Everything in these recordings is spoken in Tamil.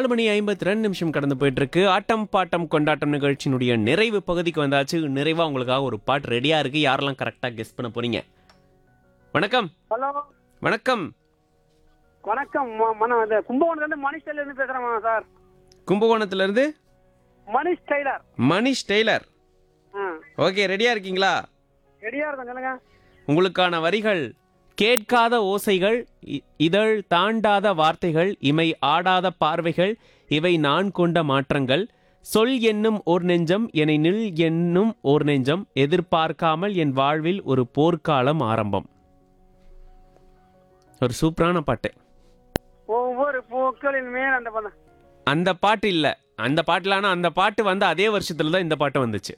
நாலு மணி ஐம்பத்தி ரெண்டு நிமிஷம் கடந்து போயிட்டு இருக்கு ஆட்டம் பாட்டம் கொண்டாட்டம் நிகழ்ச்சியினுடைய நிறைவு பகுதிக்கு வந்தாச்சு நிறைவா உங்களுக்காக ஒரு பாட்டு ரெடியா இருக்கு யாரெல்லாம் கரெக்டா கெஸ் பண்ண போறீங்க வணக்கம் ஹலோ வணக்கம் வணக்கம் ம- மன இது கும்பகோணத்துல இருந்து மணிஷ் டெய்லர் இருந்து பேசுறேன் சார் கும்பகோணத்துல இருந்து மணிஷ் டெய்லர் மணிஷ் டெய்லர் ஆ ஓகே ரெடியா இருக்கீங்களா ரெடியா இருக்கும் சொல்லுங்க உங்களுக்கான வரிகள் கேட்காத ஓசைகள் இ- இதழ் தாண்டாத வார்த்தைகள் இமை ஆடாத பார்வைகள் இவை நான் கொண்ட மாற்றங்கள் சொல் என்னும் ஓர் நெஞ்சம் என்னை நில் என்னும் ஓர் நெஞ்சம் எதிர்பார்க்காமல் என் வாழ்வில் ஒரு போர்க்காலம் ஆரம்பம் ஒரு சூப்பரான பாட்டு ஒவ்வொரு பூக்களின் மேல் அந்த பதம் அந்த பாட்டு இல்ல அந்த பாட்டுல ஆனா அந்த பாட்டு வந்து அதே வருஷத்துல தான் இந்த பாட்டு வந்துச்சு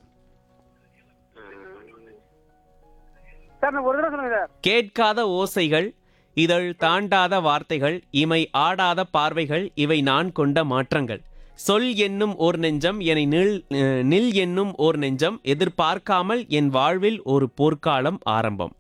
சார் நான் ஒரு தடவை சொல்லுங்க சார் கேட்காத ஓசைகள் இதழ் தாண்டாத வார்த்தைகள் இமை ஆடாத பார்வைகள் இவை நான் கொண்ட மாற்றங்கள் சொல் என்னும் ஓர் நெஞ்சம் என்னை நில் அஹ், நில் என்னும் ஓர் நெஞ்சம் எதிர்பார்க்காமல் என் வாழ்வில் ஒரு போர்க்காலம் ஆரம்பம்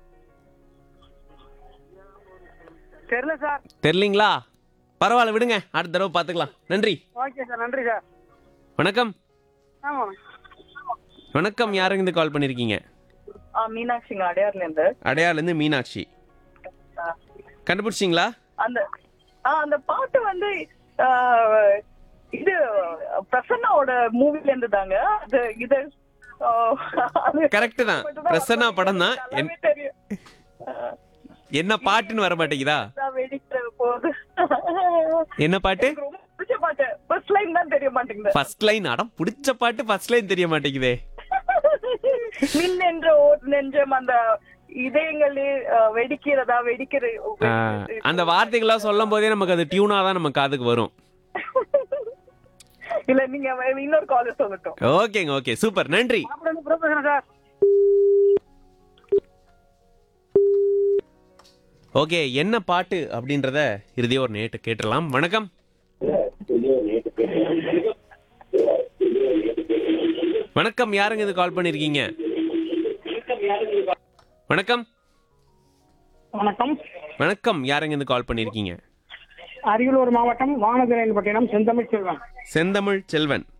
தெரியல சார் தெரியலீங்களா பரவாயில்ல விடுங்க அடுத்த தடவை பார்த்துக்கலாம் நன்றி ஓகே சார் நன்றி சார் வணக்கம் ஆமா வணக்கம் யாருங்க கால் பண்ணிருக்கீங்க ஆ மீனாட்சிங்க அடையார்ல இருந்து அடையாளேருந்து மீனாட்சி ஆ, கண்டுபிடிச்சிங்களா அந்த ஆ அந்த பாட்டு வந்து ஆ, இது பிரசன்னாவோட மூவில இருந்து தாங்க அது இது ஆ, அது கரெக்ட் தான் பிரசன்னா படம் தான் நல்லாவே தெரியும் ஆ, என்ன பாட்டுன்னு வர மாட்டேங்குதா நான் வெடிக்கிற போது என்ன பாட்டு எனக்கு ரொம்ப பிடிச்ச பாட்டு ஃபர்ஸ்ட் லைன் தான் தெரிய மாட்டேங்குது ஃபர்ஸ்ட் லைன் அடம் பிடிச்ச பாட்டு ஃபர்ஸ்ட் லைன் தெரிய மாட்டேங்குதே மின் என்ற ஓர் நெஞ்சம் அந்த இதயங்களே ஆ, வெடிக்கிறதா வெடிக்கிற ஆ, அந்த வார்த்தைகள்லாம் சொல்லும் போதே நமக்கு அது டியூனா தான் நம்ம காதுக்கு வரும் இல்ல நீங்க இன்னொரு காலர் சொல்லட்டும் ஓகேங்க ஓகே சூப்பர் நன்றி அப்புறம் வந்து புறம் பேசுறேன் சார் ஓகே என்ன பாட்டு அப்படின்றத இறுதியா ஒரு நேட்டு கேட்டுடலாம் வணக்கம் வணக்கம் யாருங்க இது கால் பண்ணிருக்கீங்க வணக்கம் வணக்கம் வணக்கம் யாருங்க இது கால் பண்ணிருக்கீங்க அரியலூர் மாவட்டம் வானதிரையன்பட்டினம் செந்தமிழ் செல்வன் செந்தமிழ் செல்வன்